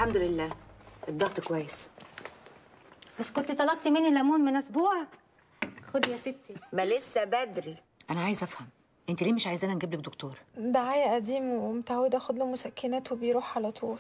الحمد لله الضغط كويس مش كنت طلبتي مني ليمون من اسبوع خدي يا ستي ما لسه بدري انا عايزه افهم انت ليه مش عايزانا نجيب لك دكتور دعاية قديم ومتعودة اخد له مسكنات وبيروح على طول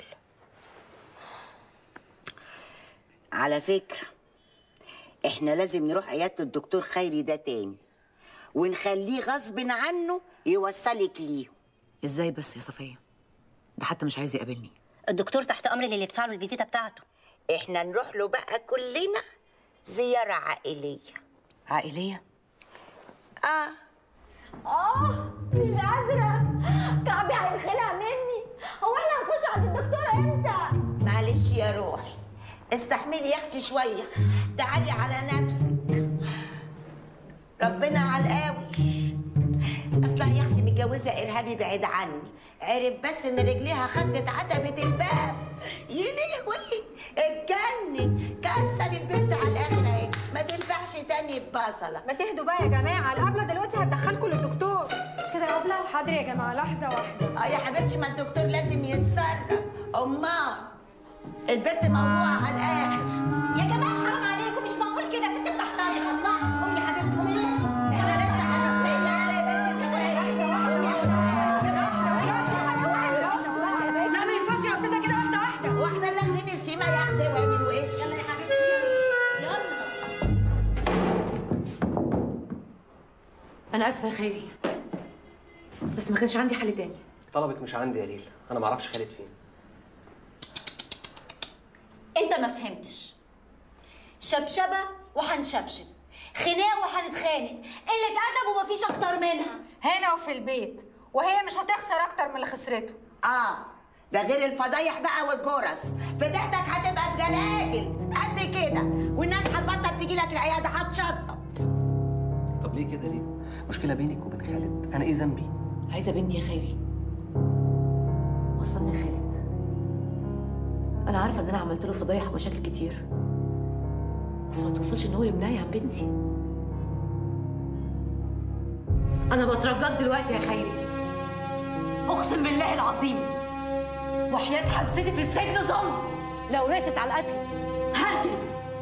على فكرة احنا لازم نروح عيادة الدكتور خيري ده تاني ونخليه غصب عنه يوصلك ليه ازاي بس يا صفيه ده حتى مش عايز يقابلني الدكتور تحت امر اللي يدفع له الفيزيتا بتاعته احنا نروح له بقى كلنا زيارة عائلية عائليه اه اه مش قادرة كعبي هينخلع مني هو احنا هنخش عند الدكتور امتى؟ معلش يا روحي استحملي يا اختي شوية تعالي على نفسك ربنا على القوي اصلها يا اختي متجوزة ارهابي بعيد عني عرف بس ان رجليها خدت عتبة الباب يلهوي اتجنن كسر البنت على الاخر اهي ما تنفعش تاني ببصلة ما تهدوا بقى يا جماعة القبلة دلوقتي هتدخلكم للدكتور مش كده يا قبلة؟ حاضر يا جماعة لحظة واحدة اه يا حبيبتي ما الدكتور لازم يتصرف امال البنت موضوعة على الاخر يا جماعة حرام عليكم مش معقول كده ست بحتاجك الله قومي يا حبيبتي قومي احنا لسه هنستنى على يا بنت شوية لا ما ينفعش يا أستاذة كده واحدة واحدة واحنا داخلين السيما يا اختي وهي من وشي يلا يا حبيبتي يلا يلا انا اسفه يا خيري بس ما كانش عندي حل تاني طلبك مش عندي يا ليل انا ما اعرفش خالد فين انت ما فهمتش شبشبه وهنشبشب خناق وهنتخانق قله ادب ومفيش اكتر منها هنا وفي البيت وهي مش هتخسر أكتر من اللي خسرته اه ده غير الفضايح بقى والجرس فديتك هتبقى بجلاجل قد كده والناس هتبطل تجي لك العياده هتشطب طب ليه كده ليه مشكله بينك وبين خالد انا ايه ذنبي عايزه بنتي يا خيري وصلني لخالد انا عارفه ان انا عملت له فضايح ومشاكل كتير بس ما توصلش ان هو يمنعني عن بنتي انا بترجاك دلوقتي يا خيري اقسم بالله العظيم وحياه حبستي في السجن ظلم لو رست على القتل هقتل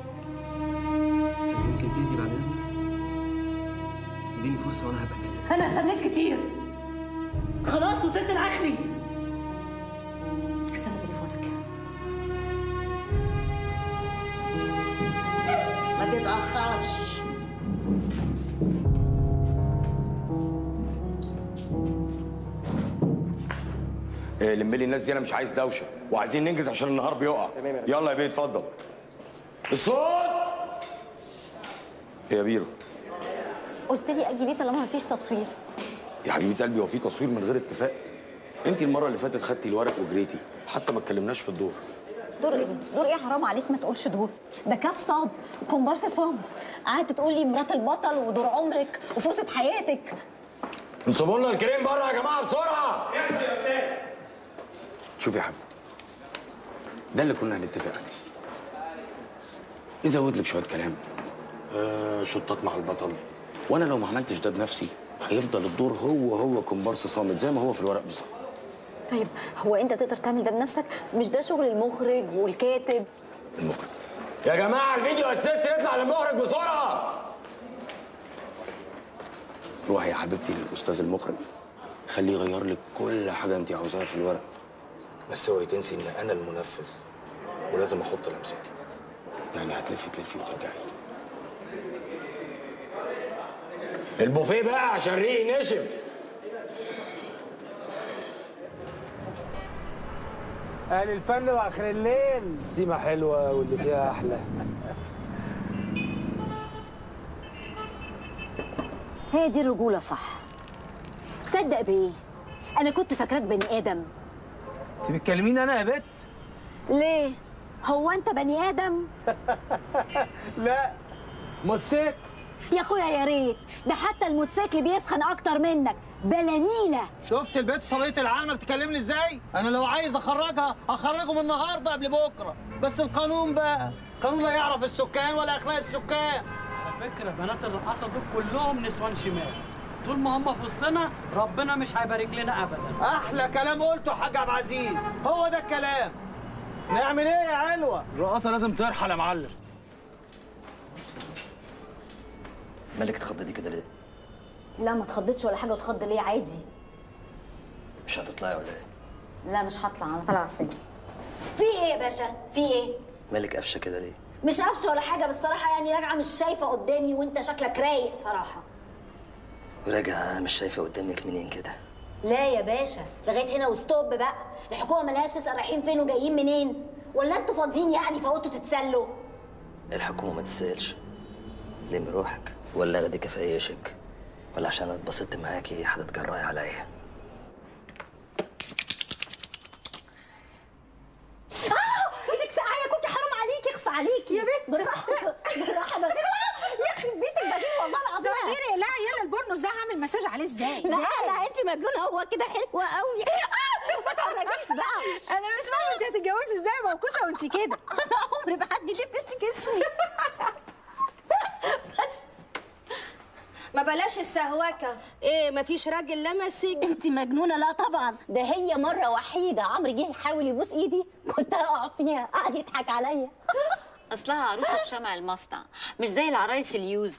ممكن تهدي بعد اذنك اديني فرصه وانا هبقى اكلمك انا استنيت كتير خلاص وصلت لاخري استنى تليفونك ما تتاخرش إيه، لم لي الناس دي انا مش عايز دوشه وعايزين ننجز عشان النهار بيقع يلا يا بيه اتفضل الصوت إيه يا بيرو قلت لي اجي ليه طالما مفيش تصوير يا حبيبه قلبي هو في تصوير من غير اتفاق انت المره اللي فاتت خدتي الورق وجريتي حتى ما اتكلمناش في الدور دور ايه دور ايه حرام عليك ما تقولش دور ده كاف صاد كومبارس صامت قعدت تقول لي مرات البطل ودور عمرك وفرصه حياتك انصبوا لنا الكريم بره يا جماعه بسرعه يا استاذ شوف يا حبيبي ده اللي كنا هنتفق عليه نزود لك شويه كلام آه شطات مع البطل وانا لو ما عملتش ده بنفسي هيفضل الدور هو هو كومبارس صامت زي ما هو في الورق بالظبط طيب هو انت تقدر تعمل ده بنفسك مش ده شغل المخرج والكاتب المخرج يا جماعه الفيديو اسيست يطلع للمخرج بسرعه روحي يا حبيبتي للاستاذ المخرج خليه يغير لك كل حاجه انت عاوزاها في الورق بس اوعي تنسي ان انا المنفذ ولازم احط لمستي يعني هتلفي تلفي وترجعي البوفيه بقى عشان ريقي نشف اهل الفن واخر الليل السيمة حلوة واللي فيها أحلى هي دي الرجوله صح تصدق بايه انا كنت فاكراك بني ادم انت بتكلميني انا يا بت ليه هو انت بني ادم لا موتوسيكل يا اخويا يا ريت ده حتى الموتوسيكل بيسخن اكتر منك بلانيله شفت البت صبيه العالمه بتكلمني ازاي انا لو عايز اخرجها اخرجه من النهارده قبل بكره بس القانون بقى قانون لا يعرف السكان ولا اخلاق السكان على فكرة بنات الرقاصة دول كلهم نسوان شمال طول ما هم في وسطنا ربنا مش هيبارك لنا أبدا احلى كلام قلته يا حاج عبد العزيز هو ده الكلام نعمل ايه يا علوه الرقاصه لازم ترحل يا معلم مالك اتخضيتي كده ليه؟ لا ما اتخضيتش ولا حاجه اتخض ليه عادي مش هتطلعي ولا ايه؟ لا مش هطلع انا طالعه السجن في ايه يا باشا في ايه مالك قفشه كده ليه؟ مش قفشه ولا حاجه بس الصراحه يعني راجعه مش شايفه قدامي وانت شكلك رايق صراحه وراجعه مش شايفه قدامك منين كده؟ لا يا باشا لغايه هنا وستوب بقى الحكومه ملهاش تسال رايحين فين وجايين منين ولا انتوا فاضيين يعني فوتوا تتسلوا الحكومه ما تسالش لم روحك ولا اخدك في عيشك ولا عشان اتبسطت معاكي هتتجرأي عليا اه ايدك ساقعه يا كوكي حرام عليكي يخص عليكي يا بنت بالراحه بالراحه بقى. يخرب بيتك بدين والله العظيم غيري لا يلا البورنوس ده هعمل مساج عليه ازاي لا لا انت مجنونه هو كده حلوه قوي ما تعرفيش بقى انا مش فاهمه انت هتتجوزي ازاي موكوسه وانت كده انا عمري ما حد لبس جسمي ما بلاش السهوكه ايه مفيش راجل لمسك انت مجنونه لا طبعا ده هي مره وحيده عمرو جه يحاول يبوس ايدي كنت هقع فيها قعد يضحك عليا اصلها عروسه بشمع المصنع مش زي العرايس اليوزد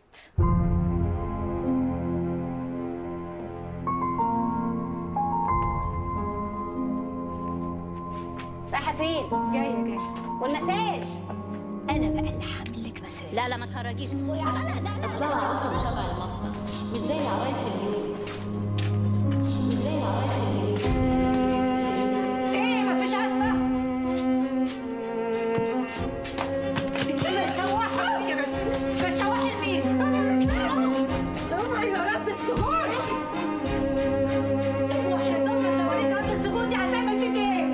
رايحه فين جايه جايه والمساج انا بقى اللي هعمل لك مساج لا لا ما تهرجيش اصبري على لا لا لا اصلها عروسه بشمع المصنع مش زي العرايس اليوزد مش زي العرايس اليوزد ايه مفيش عزفه بتشوحي يا بنت بتشوحي لمين انا مش رفعي رد السجون طب وحياة امك لو اوريك رد السجون دي هتعمل فيك ايه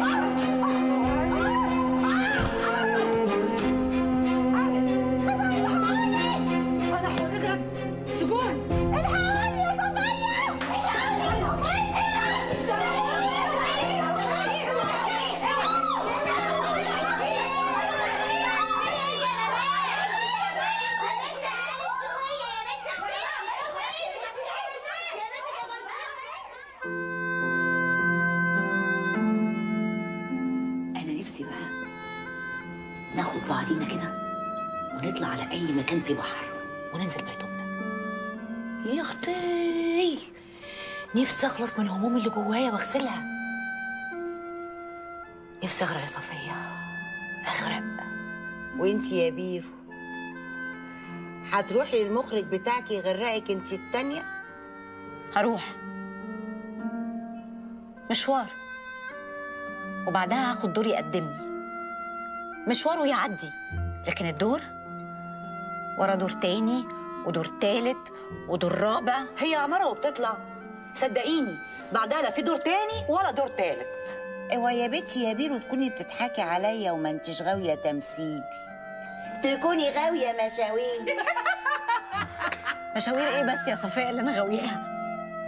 انا هوريك رد السجون الحقوني يا صفيه الحقوني يا انا نفسي بقى ناخد بعضينا كده ونطلع على اي مكان فيه بحر وننزل بيتنا يا اختي نفسي اخلص من الهموم اللي جوايا واغسلها نفسي اغرق يا صفيه اغرق وانت يا بيرو هتروحي للمخرج بتاعك يغرقك انت التانية هروح مشوار وبعدها هاخد دور يقدمني مشوار ويعدي لكن الدور ورا دور تاني ودور تالت ودور رابع هي عمارة وبتطلع صدقيني بعدها لا في دور تاني ولا دور تالت اوعى يا بنتي يا بيرو تكوني بتضحكي عليا وما انتش غاوية تمثيل تكوني غاوية مشاوير مشاوير ايه بس يا صفاء اللي انا غاوياها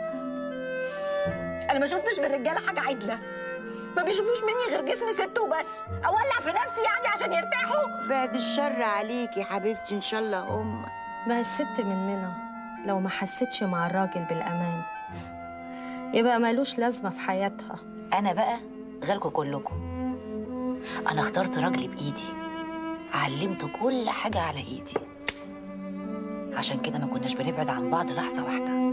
انا ما شفتش من الرجاله حاجه عدله ما بيشوفوش مني غير جسم ست وبس اولع في نفسي يعني عشان يرتاحوا بعد الشر عليكي حبيبتي ان شاء الله هم ما الست مننا لو ما حستش مع الراجل بالامان يبقى مالوش لازمه في حياتها انا بقى غيركم كلكم انا اخترت راجلي بايدي علمته كل حاجة على ايدي عشان كده ما كناش بنبعد عن بعض لحظة واحدة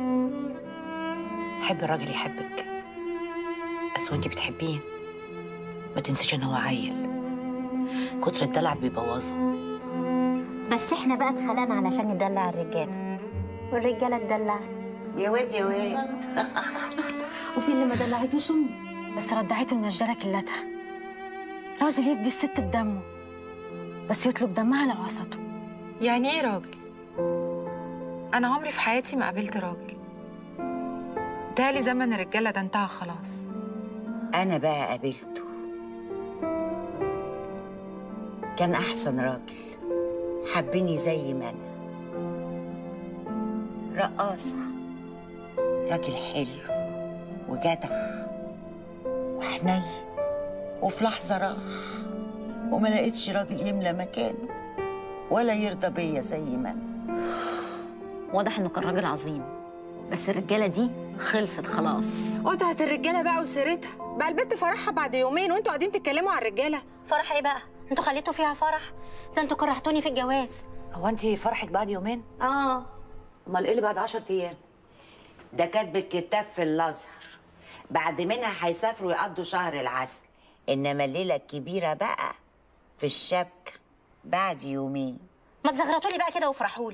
حب الراجل يحبك بس وانتي بتحبيه ما تنسيش ان هو عيل كتر الدلع بيبوظه بس احنا بقى اتخلقنا علشان ندلع الرجاله والرجاله تدلع يا واد يا واد وفي اللي ما دلعتوش امه بس ردعته النجاره كلتها راجل يفدي الست بدمه بس يطلب دمها لو عصته يعني ايه راجل؟ أنا عمري في حياتي ما قابلت راجل بتهيألي زمن الرجالة ده انتهى خلاص انا بقى قابلته كان احسن راجل حبني زي ما انا رقاصة راجل حلو وجدع وحنين وفي لحظة راح وما لقيتش راجل يملى مكانه ولا يرضى بيا زي ما انا واضح انه كان راجل عظيم بس الرجاله دي خلصت خلاص قطعت الرجاله بقى وسيرتها بقى البنت فرحها بعد يومين وانتوا قاعدين تتكلموا على الرجاله فرح ايه بقى انتوا خليتوا فيها فرح ده انتوا كرهتوني في الجواز هو انت فرحك بعد يومين اه امال ايه اللي بعد 10 ايام ده كاتب الكتاب في الازهر بعد منها هيسافروا يقضوا شهر العسل انما الليله الكبيره بقى في الشبكه بعد يومين ما تزغرطوا لي بقى كده وافرحوا لي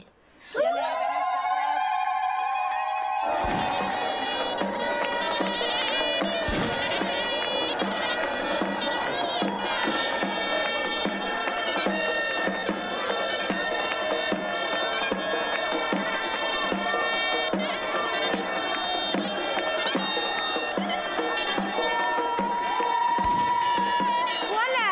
ولا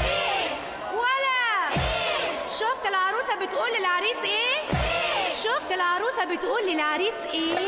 ولا شفت العروسة بتقول للعريس ايه؟ شفت العروسة بتقول للعريس ايه؟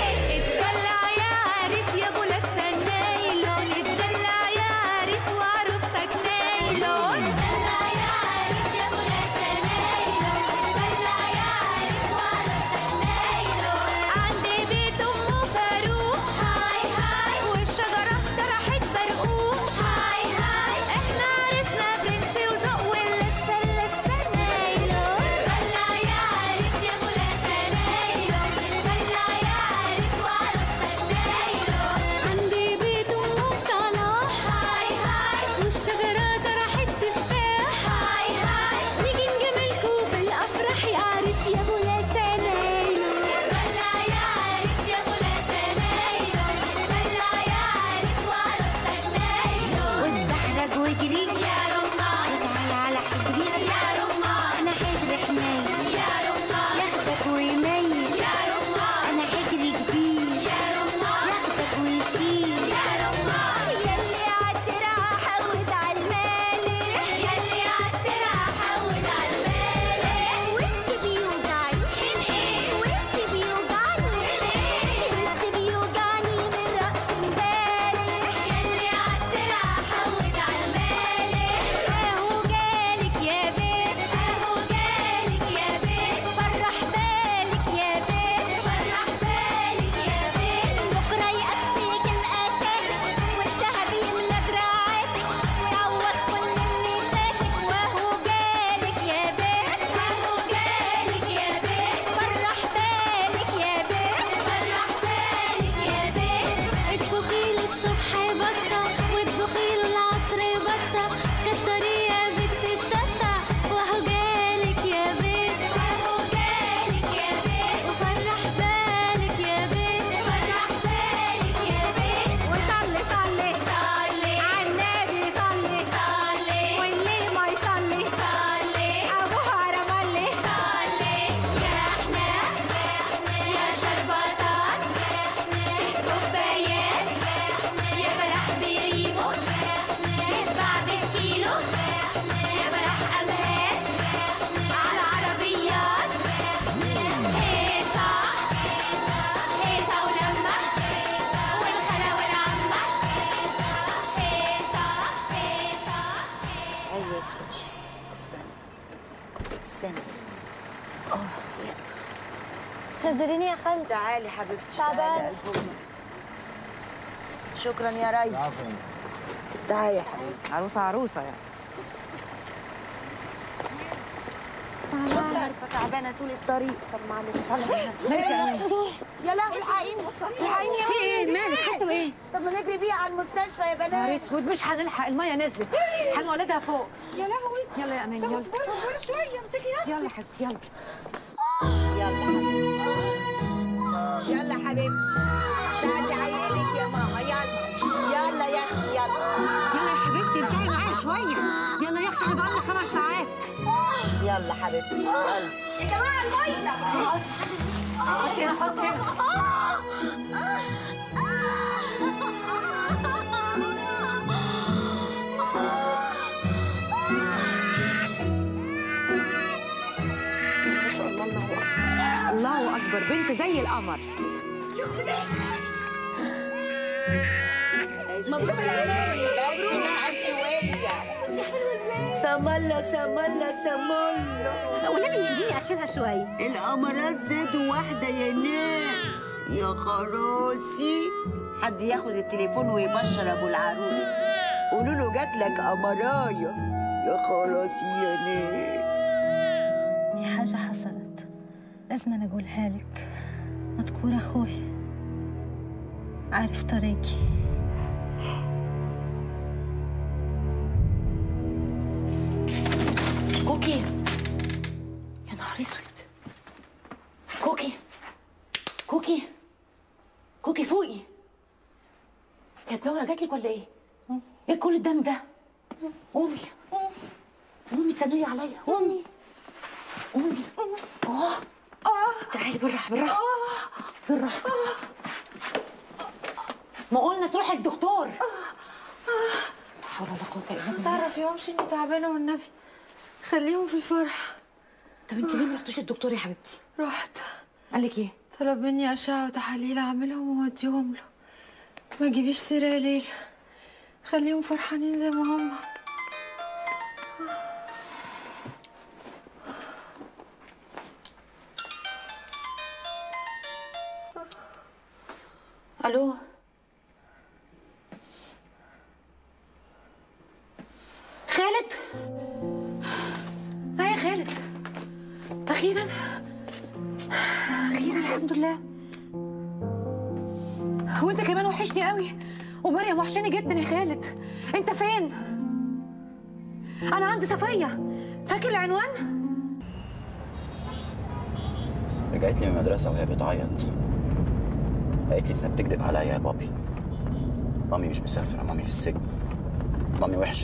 اتدلع يا عريس يا ابو لسه نايلون اتدلع يا عريس وعروستك نايلون اتدلع يا عريس يا ابو لسه نايلون اتدلع يا عريس وعروستك نايلون عند بيت ام فاروق هاي هاي والشجرة طرحت برقوق هاي هاي احنا عرسنا برنسي وذوق ولسه لسه نايلون اتدلع يا عريس يا ابو لسه نايلون اتدلع يا عريس وعروستك نايلون عندي بيت ام صلاح هاي هاي والشجرة طرحت تفاح هاي هاي نيجي نجملكوا في الافراح يا عريس يا ابو لسه نايلون اتدلع يا عريس يا ابو لسه نايلون اتدلع يا عريس وعروستك نايلون واتدحرج واجري يا رمان تعالى على حجري يا رمان انا حجر حنين يا رمان ياخدك ويميل يا رمان انا حجري كبير يا رمان ياخدك ويطير يا رمان يلي عالدرع حود عالمالح يلي عالدرع حود عالمالح وسط بيوجعني وسط بيوجعني وسط بيوجعني من رأس امبارح يلي عالدرع حود عالمالح اهو جالك يا بيت اهو جالك يا بيت فرح بالك يا بيت فرح بالك يا بيت بكره يقسيك الاساك والذهب يملى دراعاتك ويعوض كل اللي فاتك واهو جالك يا بيت اهو جالك يا بيت فرح بالك يا بيت فرح بالك يا بيت اطبخي لي الصبح بطه واطبخي له العصر بطه كتري يا بنت الشطه واهو جالك يا بيت واهو جالك يا بيت وفرح بالك يا بيت فرح بالك يا بيت وصلي صلي صلي عالنبي صلي صلي واللي ما يصلي صلي ابو هرم اللي صلي يا احنا يا شربطات في الكوبايات يا بلح بريمو يتباع بالكيلو يا بلح امهات على عربيات هيصة هيصة ولمة والخالة والعمة هيصة هيصة ايوه يا سيدي استنى استنى اه يا نزليني يا خالد تعالي حبيبتي تعبانة. تعالي قلبومة شكرا يا ريس تعالي يا حبيبتي عروسه عروسه يعني مش عارفه تعبانه طول الطريق طب معلش يا لهوي الحقيني الحقيني يا في ايه؟ ولدي. مالك؟ حصل ايه؟ طب ما نجري بيها على المستشفى يا نهار بنات اسود مش هنلحق الميه نزلت هنولدها فوق يا لهوي يلا يا امين يلا اصبري اصبري شويه امسكي نفسك يلا حبيبتي يلا يلا حبيبتي يلا حبيبتي ساعدي عيالك يا ماما يلا يلا يا اختي يلا يلا يا حبيبتي ارجعي معايا شويه يلا يا اختي احنا بقالنا خمس ساعات يلا حبيبتي يلا يا جماعه الميه خلاص حط هنا حط هنا الله اكبر بنت زي القمر مبروك العيال بس بقى انت وهي سمالة سمالة سمالة والنبي يديني اشيلها شويه القمرات زادوا واحدة يا ناس يا خلاصي حد ياخد التليفون ويبشر ابو العروس قولوا له جات لك قمرايه يا خلاصي يا ناس في حاجة حصلت لازم أنا أقولها لك مذكور أخوي عارف طريقي كوكي يا نهار اسود كوكي كوكي كوكي فوقي يا الدورة جاتلك ولا ايه؟ ايه كل الدم ده؟ قومي قومي تسندي عليا قومي قومي اه اه تعالي بالراحة بالراحة بالراحة ما قلنا تروحي للدكتور لا حول ولا قوة الا بالله تعرف يا مامشي اني تعبانه والنبي خليهم في الفرح طب انت ليه ما رحتوش الدكتور يا حبيبتي؟ رحت قال لك ايه؟ طلب مني اشعه وتحاليل اعملهم واوديهم له ما تجيبيش سيره يا ليلى خليهم فرحانين زي ما هم الو خالد ها يا خالد اخيرا اخيرا الحمد لله وانت كمان وحشني قوي ومريم وحشاني جدا يا خالد انت فين انا عند صفيه فاكر العنوان رجعت لي من المدرسة وهي بتعيط قالت لي انها بتكذب عليا يا بابي مامي مش مسافرة مامي في السجن مامي وحشة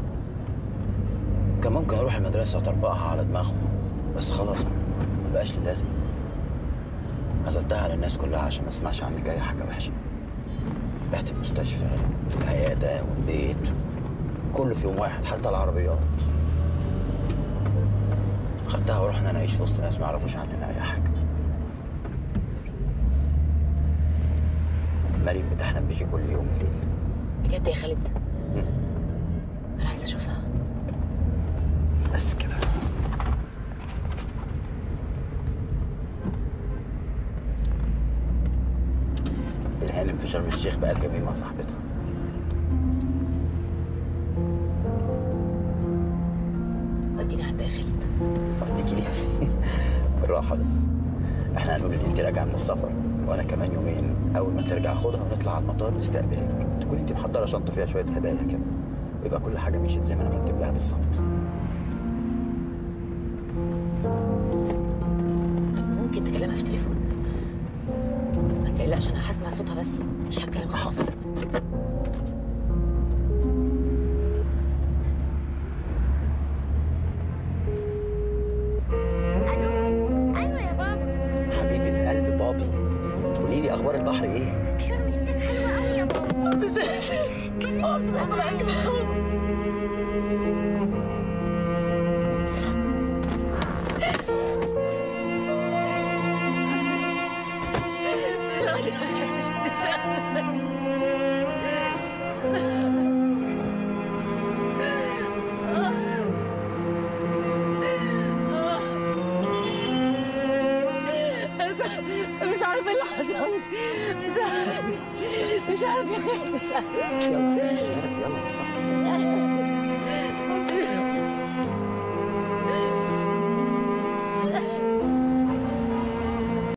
كان ممكن اروح المدرسة وطربقها على دماغهم بس خلاص ما بقاش لي لازمة عزلتها على الناس كلها عشان ما اسمعش عنك اي حاجة وحشة رحت المستشفى العيادة والبيت كله في يوم واحد حتى العربيات خدتها ورحنا نعيش في وسط ناس ما يعرفوش عننا اي حاجة مريم بتحلم بيكي كل يوم الليل بجد يا خالد انا عايزه اشوفها بس كده الهانم في شرم الشيخ بقى الجميل مع صاحبتها وديني عند يا خالد اوديكي ليها فين بالراحه بس احنا هنقول ان انت راجعه من السفر وانا كمان يومين اول ما ترجع خدها ونطلع على المطار نستقبلك تكون انت محضره شنطه فيها شويه هدايا كده ويبقى كل حاجه مشيت زي ما انا مرتب لها بالظبط ممكن تكلمها في التليفون ما تقلقش انا هسمع صوتها بس مش هتكلم خالص ايوه يا بابا حبيبه قلب بابي قولي لي اخبار البحر ايه شرم الشيخ حلوه قوي يا بابا مش مش عارفه اللي حصل مش عارفه مش عارفه يا خالد مش عارفه يلا يلا